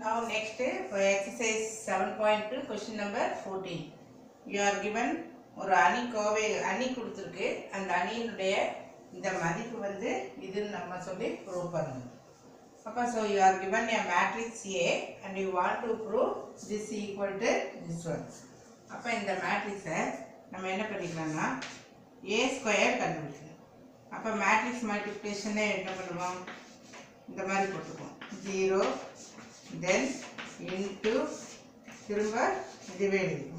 Now next for exercise 7.2 question number 14. You are given ஒரு அணி கோவை அணி கொடுத்துருக்கு அந்த அணியினுடைய இந்த மதிப்பு வந்து இதுன்னு நம்ம சொல்லி ப்ரூவ் பண்ணணும் அப்போ so you are given a matrix A and you want to prove this equal to this one. அப்போ இந்த மேட்ரிக்ஸை நம்ம என்ன பண்ணிக்கலாம்னா ஏ ஸ்கொயர் கண்டுபிடிக்கணும் அப்போ மேட்ரிக்ஸ் மல்டிப்ளிகேஷனே என்ன பண்ணுவோம் இந்த மாதிரி போட்டுக்குவோம் ஜீரோ தென் இன்ட்டு திரும்ப இதுவே எழுதிக்குவோம்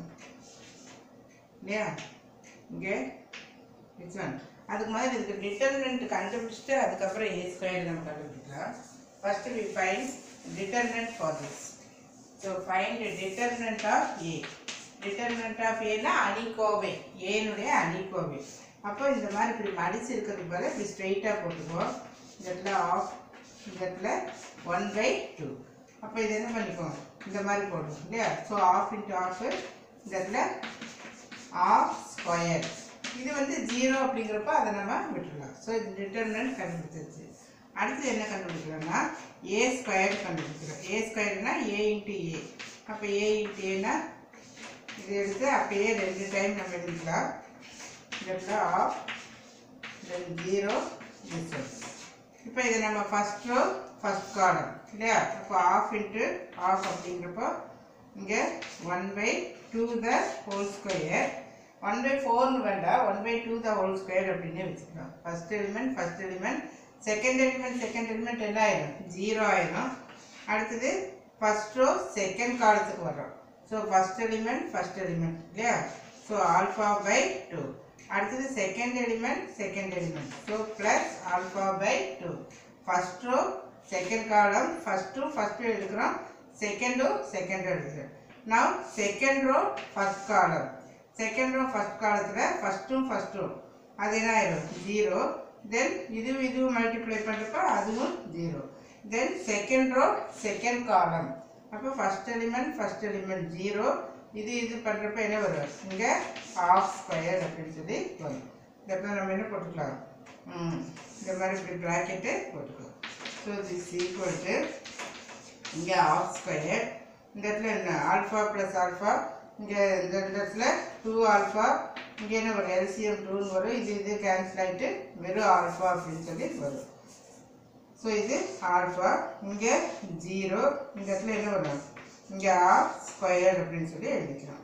இல்லையா இங்கே இட்ஸ் ஒன் அதுக்கு மாதிரி இதுக்கு டிட்டர்மினன்ட் கண்டுபிடிச்சிட்டு அதுக்கப்புறம் ஏ ஸ்கொயர் நம்ம கண்டுபிடிக்கலாம் first we find determinant for this so find determinant of A determinant of ஏனா அணிக்கோவை ஏனுடைய அணிக்கோவை அப்போ இந்த மாதிரி இப்படி மடிச்சு இருக்கிறதுக்கு பதிலா இப்படி ஸ்ட்ரெயிட்டாக போட்டுக்குவோம் இந்த இடத்துல ஆஃப் இந்த இடத்துல ஒன் பை டூ அப்போ இது என்ன பண்ணிக்குவோம் இந்த மாதிரி போடுவோம் இல்லையா ஸோ ஆஃப் இன்ட்டு ஆஃப் இந்த இடத்துல ஆஃப் ஸ்கொயர் இது வந்து ஜீரோ அப்படிங்கிறப்ப அதை நம்ம விட்டுடலாம் ஸோ இது டிட்டர்மினன்ட் கண்டுபிடிச்சிருச்சு அடுத்து என்ன கண்டுபிடிக்கிறோம்னா ஏ ஸ்கொயர் கண்டுபிடிக்கிறோம் ஏ ஸ்கொயர்னா ஏ இன்ட்டு ஏ அப்போ ஏ இன்ட்டு ஏனா இது எடுத்து அப்படியே ரெண்டு டைம் நம்ம எழுதிக்கலாம் இந்த இடத்துல half then zero this one. இப்போ இது நம்ம ஃபர்ஸ்ட் ரோ ஃபர்ஸ்ட் காலம் இல்லையா இப்போ ஆஃப் இன்ட்டு ஆஃப் அப்படிங்கிறப்போ இங்கே one by two the whole square one by ஃபோர்னு வேண்டாம் one by two the whole square அப்படின்னு வச்சுக்கலாம் first element first element second element second element என்ன ஆயிடும் ஜீரோ ஆயிடும் அடுத்தது ஃபர்ஸ்ட் ரோ செகண்ட் காலத்துக்கு வர்றோம் so first element first element இல்லையா ஸோ ஆல்ஃபா பை டூ அடுத்தது second element second element so plus alpha by two first row second column ஃபர்ஸ்ட்டும் ஃபர்ஸ்ட்டும் எடுக்கிறோம் செகண்டும் செகண்டும் எடுக்கிறோம் now second row first column second row first காலத்தில் ஃபர்ஸ்ட்டும் ஃபர்ஸ்ட்டும் அது என்ன ஆயிடும் ஜீரோ தென் இதுவும் இதுவும் மல்டிப்ளை பண்ணுறப்ப அதுவும் zero then second row second column அப்போ first element first element zero இது இது பண்ணுறப்ப என்ன வரும் இங்கே ஆஃப் ஸ்கொயர் அப்படின்னு சொல்லி வரும் இந்த இடத்துல நம்ம என்ன போட்டுக்கலாம் ம், இந்த மாதிரி இப்படி ப்ராக்கெட்டு போட்டுக்கலாம் ஸோ திஸ் ஈக்குவல் டு இங்கே ஆஃப் ஸ்கொயர் இந்த இடத்துல என்ன ஆல்ஃபா ப்ளஸ் ஆல்ஃபா இங்கே இந்த இந்த இடத்துல டூ ஆல்ஃபா இங்கே என்ன வரும் எல்சிஎம் டூன்னு வரும் இது இது கேன்சல் ஆகிட்டு வெறும் ஆல்ஃபா அப்படின்னு சொல்லி வரும் ஸோ இது ஆல்ஃபா இங்கே ஜீரோ இந்த இடத்துல என்ன வரும் இங்கே ஆஃப் ஸ்கொயர் அப்படின்னு சொல்லி எழுதிக்கலாம்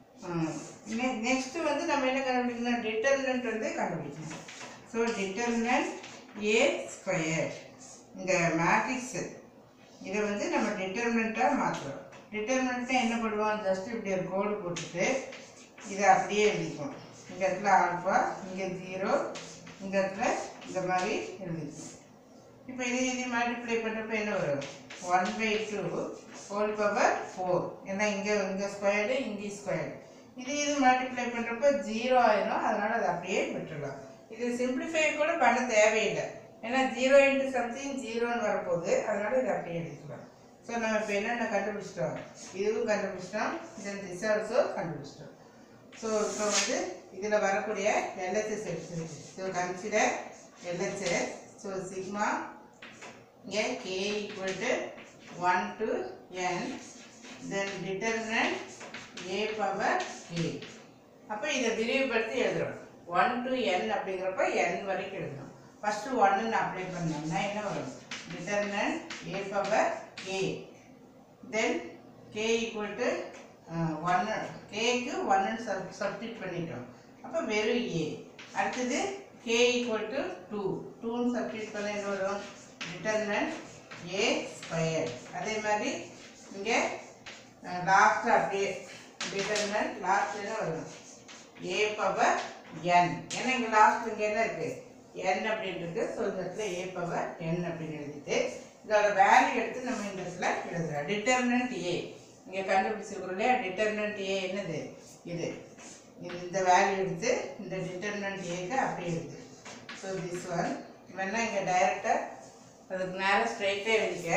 நெக்ஸ்ட் வந்து நம்ம என்ன கண்டுபிடிக்கணும் டிட்டர்மினன்ட் வந்து கண்டுபிடிக்கணும் ஸோ டிட்டர்மினன்ட் ஏ ஸ்கொயர் இந்த மேட்ரிக்ஸு இதை வந்து நம்ம டிட்டர்மினண்ட்டாக மாற்றுறோம் டிட்டர்மினண்ட்டாக என்ன பண்ணுவோம் ஜஸ்ட் இப்படி ஒரு கோடு போட்டுட்டு இதை அப்படியே எழுதிக்குவோம் இந்த இடத்துல ஆல்ஃபா இங்கே ஜீரோ இந்த இடத்துல இந்த மாதிரி எழுதிக்குவோம் இப்போ இது இது மல்டிப்ளை பண்ணுறப்ப என்ன வரும் one by two whole power four ஏன்னா இங்கே இங்கே ஸ்கொயர்டு இங்கே ஸ்கொயர்டு இது இது மல்டிப்ளை பண்ணுறப்ப ஜீரோ ஆயிடும் அதனால் அதை அப்படியே விட்டுடலாம் இது சிம்பிளிஃபை கூட பண்ண தேவையில்லை ஏன்னா ஜீரோ இன்ட்டு சம்திங் ஜீரோன்னு வரப்போகுது அதனால் இதை அப்படியே எடுத்துக்கலாம் ஸோ நம்ம இப்போ என்னென்ன கண்டுபிடிச்சிட்டோம் இதுவும் கண்டுபிடிச்சிட்டோம் தென் திஸ் ஆல்சோ கண்டுபிடிச்சிட்டோம் ஸோ இப்போ வந்து இதில் வரக்கூடிய எல்ஹெச்எஸ் எடுத்துருக்கு so consider LHS so sigma இங்கே K equal to one to N then determinant A power K அப்போ இதை விரிவுபடுத்தி எழுதுறோம் ஒன் டு என் அப்படிங்கிறப்ப என் வரைக்கும் எழுதணும் ஃபஸ்ட்டு ஒன்னு அப்ளை பண்ணோம்னா என்ன வரும் determinant A power K then K equal to ஒன்று கேக்கு ஒன்னு சப் சப்ஸ்டிட் பண்ணிட்டோம் அப்போ வெறும் ஏ அடுத்தது கே ஈக்குவல் டு டூ டூன்னு சப்ஸ்டிட் பண்ண என்ன வரும் டிட்டர்மினன்ட் ஏ ஸ்கொயர் அதே மாதிரி இங்கே லாஸ்ட் அப்படியே டிட்டர்மினன்ட் லாஸ்ட் என்ன வரும் ஏ பவர் என் ஏன்னா இங்கே லாஸ்ட் இங்கே என்ன இருக்குது என் அப்படின்னு இருக்கு ஸோ இந்த இடத்துல ஏ பவர் என் அப்படின்னு எழுதிட்டு இதோட வேல்யூ எடுத்து நம்ம இந்த இடத்துல எழுதுறோம் டிட்டர்மினன்ட் ஏ இங்கே கண்டுபிடிச்சிருக்கிறோம் இல்லையா டிட்டர்மினன்ட் ஏ என்னது இது இது இந்த வேல்யூ எடுத்து இந்த டிட்டர்மினன்ட் ஏக்கு அப்படியே எழுது ஸோ திஸ் ஒன் வேணா இங்கே டைரெக்டாக அதுக்கு நேரம் ஸ்ட்ரைட்டாக எழுதிக்க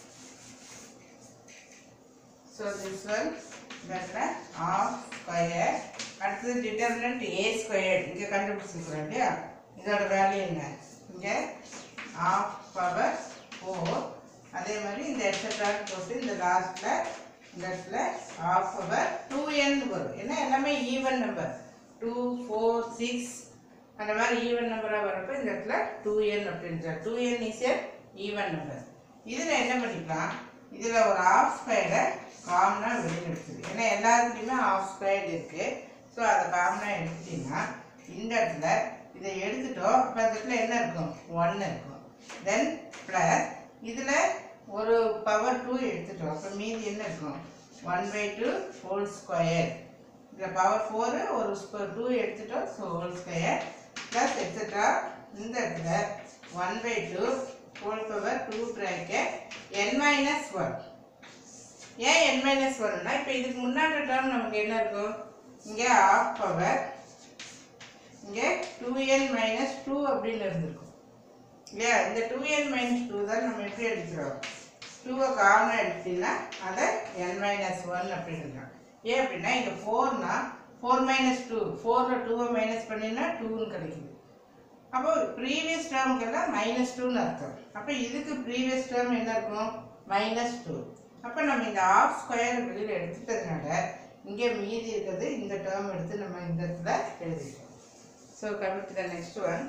ஸோ திஸ் ஒன் இடத்துல ஆஃப் ஸ்கொயர் அடுத்தது டிட்டர்மினன்ட் ஏ ஸ்கொயர் இங்கே கண்டுபிடிச்சிருக்கிறோம் இல்லையா இதோட வேல்யூ என்ன இங்கே ஆஃப் பவர் ஃபோர் அதே மாதிரி இந்த இடத்த எக்ஸட்ரான்னு போட்டு இந்த லாஸ்ட்டில் இந்த இடத்துல ஆஃப் பவர் டூ என் வரும் ஏன்னா எல்லாமே even number two four six அந்த மாதிரி ஈவன் நம்பராக வரப்போ இந்த இடத்துல டூ என் அப்படின்ற two N is a even number இதில் என்ன பண்ணிக்கலாம் இதில் ஒரு ஆஃப் ஸ்கொயரை காமனாக வெளியில் எடுத்துது ஏன்னா எல்லாத்துலேயுமே ஆஃப் ஸ்கொயர் இருக்குது ஸோ அதை காமனாக எடுத்துட்டிங்கன்னா இந்த இடத்துல இதை எடுத்துட்டோம் அப்போ அந்த இடத்துல என்ன இருக்கும் ஒன் இருக்கும் தென் ப்ளஸ் இதில் ஒரு பவர் டூ எடுத்துட்டோம் அப்போ மீதி என்ன இருக்கும் one by two whole square இதில் பவர் ஃபோரு ஒரு டூ எடுத்துட்டோம் so whole square plus extra இந்த இடத்துல one by two whole power two bracket N minus one ஏன் என் மைனஸ் ஒன்னா இப்போ இதுக்கு முன்னாடி டேர்ம் நமக்கு என்ன இருக்கும் இங்கே ஆஃப் பவர் இங்கே டூ என் மைனஸ் டூ அப்படின்னு இருந்திருக்கும் இல்லையா இந்த டூ என் மைனஸ் டூ தான் நம்ம எப்படி எடுக்கிறோம் டூவை காமனாக எடுத்தீங்கன்னா அதை என் மைனஸ் ஒன் அப்படின்னு இருக்கலாம் ஏன் அப்படின்னா இங்கே ஃபோர்னா ஃபோர் மைனஸ் டூ ஃபோரில் டூவை மைனஸ் பண்ணினா டூன்னு கிடைக்குது அப்போ ப்ரீவியஸ் டேர்முக்கெல்லாம் மைனஸ் டூன்னு அர்த்தம் அப்போ இதுக்கு ப்ரீவியஸ் டேர்ம் என்ன இருக்கும் மைனஸ் டூ அப்போ நம்ம இந்த ஆஃப் ஸ்கொயர் வெளியில் எடுத்துட்டதுனால இங்கே மீதி இருக்கிறது இந்த டேர்ம் எடுத்து நம்ம இந்த இடத்துல எழுதிட்டோம் so coming to the next one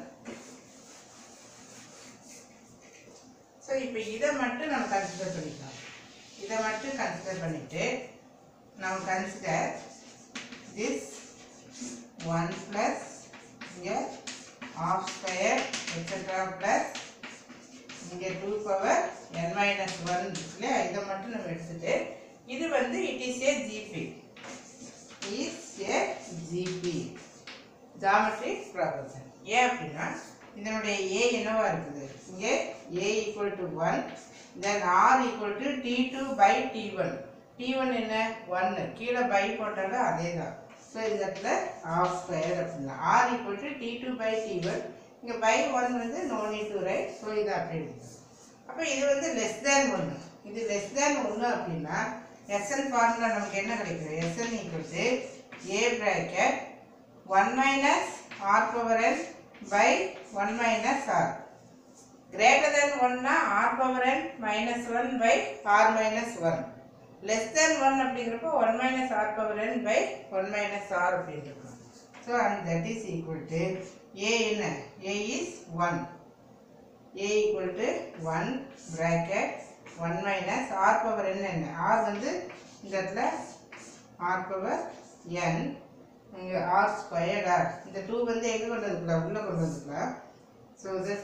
so இப்போ இதை மட்டும் நம்ம கன்சிடர் பண்ணிக்கலாம் இதை மட்டும் கன்சிடர் பண்ணிட்டு நம்ம கன்சிடர் திஸ் ஒன் ப்ளஸ் இங்கே ஆஃப் ஸ்கொயர் எக்ஸட்ரா ப்ளஸ் இங்கே two power N minus one இல்லையா இதை மட்டும் நம்ம எடுத்துட்டு இது வந்து it is a GP is a GP geometry proportion ஏன் அப்படின்னா இதனுடைய ஏ என்னவா இருக்குது இங்கே A equal to one then R equal to T two by T one T one என்ன ஒன்று கீழே பை போட்டாலும் அதே தான் ஸோ இந்த இடத்துல ஆஃப் ஸ்கொயர் அப்படின்னா R equal to T two by T one இங்கே பை ஒன் வந்து no need to write so இது அப்படி எழுதிக்கலாம் அப்போ இது வந்து லெஸ் தேன் ஒன்று இது லெஸ் தேன் ஒன்று அப்படின்னா எஸ்என் ஃபார்முலா நமக்கு என்ன கிடைக்குது S N equal to A bracket one minus R power N by one minus R greater than ஒன்னா R power N minus one by R minus one less than one அப்படிங்கிறப்போ one minus R power N by one minus R அப்படின்னு இருக்கும் so and that is equal to A என்ன A is one A equal to one bracket one minus R power என்ன என்ன R வந்து இந்த இடத்துல R power N இங்கே R squared R இந்த டூ வந்து எங்கே கொண்டு வந்துக்கலாம் உள்ளே கொண்டு வந்துக்கலாம் ஸோ தட்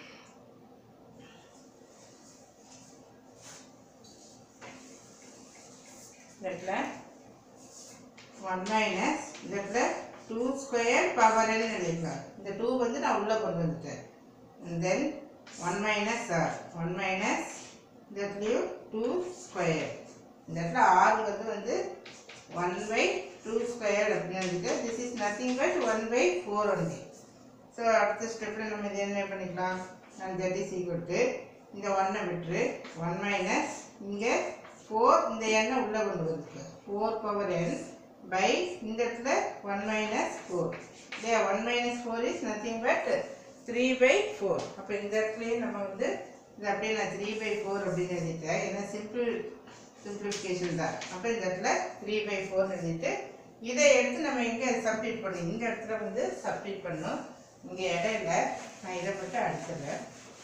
இந்த இடத்துல ஒன் மைனஸ் இந்த இடத்துல டூ ஸ்கொயர் பவர் என்ன எழுதிக்கலாம் இந்த டூ வந்து நான் உள்ளே கொண்டு வந்துட்டேன் then one minus R one minus இந்த இடத்துலையும் டூ ஸ்கொயர் இந்த இடத்துல ஆர் வந்து வந்து ஒன் பை டூ ஸ்கொயர் அப்படின்னு இருக்கு this is nothing but one by four only so அடுத்த ஸ்டெப்பில் நம்ம இது என்ன பண்ணிக்கலாம் and that is equal to இந்த ஒன்னை விட்டுரு ஒன் மைனஸ் இங்கே ஃபோர் இந்த எண்ணை உள்ளே கொண்டு வந்துருக்கு ஃபோர் பவர் என் பை இந்த இடத்துல ஒன் மைனஸ் ஃபோர் இல்லையா one minus four is nothing but three by four அப்போ இந்த இடத்துலையே நம்ம வந்து இது அப்படியே நான் த்ரீ பை ஃபோர் அப்படின்னு எழுதிட்டேன் ஏன்னா சிம்பிள் சிம்பிளிஃபிகேஷன் தான் அப்போ இந்த இடத்துல த்ரீ பை ஃபோர்னு எழுதிட்டு இதை எடுத்து நம்ம எங்கே சப்ஸ்டிட் பண்ணணும் இந்த இடத்துல வந்து சப்ஸ்டிட் பண்ணணும் இங்கே இடையில நான் இதை மட்டும் அடிச்சிடுறேன்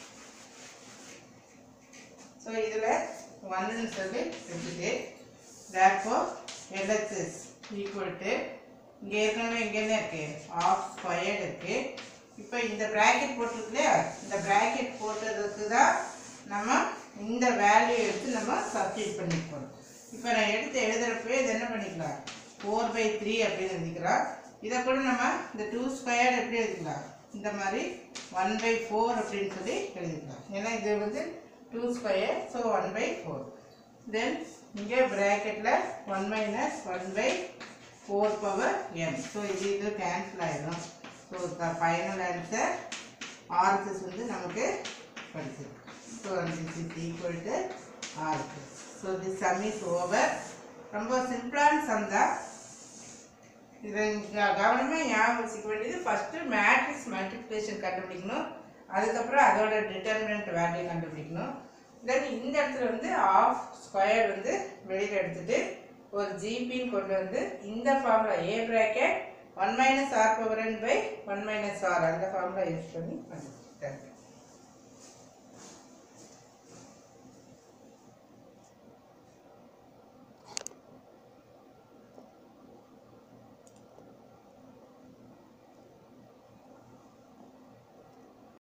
ஸோ இதில் ஒன்றுன்னு சொல்லி எடுத்துட்டு தேப்போ எல்ஹெச்எஸ் ஈக்குவல் டு இங்கே ஏற்கனவே இங்கே என்ன இருக்கு ஆஃப் ஸ்கொயர்டு இருக்கு இப்போ இந்த ப்ராக்கெட் போட்டிருக்கு இல்லையா இந்த ப்ராக்கெட் போட்டதுக்கு தான் நம்ம இந்த வேல்யூ எடுத்து நம்ம சப்ஸ்டியூட் பண்ணிக்கணும் இப்போ நான் எடுத்து எழுதுறப்பவே இது என்ன பண்ணிக்கலாம் ஃபோர் பை த்ரீ அப்படின்னு எழுதிக்கிறோம் இதை கூட நம்ம இந்த டூ ஸ்கொயர் எப்படி எழுதிக்கலாம் இந்த மாதிரி ஒன் பை ஃபோர் அப்படின்னு சொல்லி எழுதிக்கலாம் ஏன்னா இது வந்து two square so one by four then இங்கே ப்ராக்கெட்டில் one minus one by four power M so இது இது கேன்சல் ஆகிடும் so the final answer RHS வந்து நமக்கு படிச்சிருக்கு so this is equal to RHS so this sum is over ரொம்ப சிம்பிளான சம் தான் இதை கவனமாக ஞாபகம் வச்சுக்க வேண்டியது ஃபஸ்ட்டு மேட்ரிக்ஸ் மல்டிப்ளிகேஷன் கண்டுபிடிக்கணும் அதுக்கப்புறம் அதோட டிட்டர்மினன்ட் வேல்யூ கண்டுபிடிக்கணும் தென் இந்த இடத்துல வந்து ஆஃப் ஸ்கொயர் வந்து வெளியில் எடுத்துட்டு ஒரு ஜிபின்னு கொண்டு வந்து இந்த formula A bracket one minus R power N by one minus R அந்த ஃபார்முலா யூஸ் பண்ணி பண்ணுறோம் தேங்க்யூ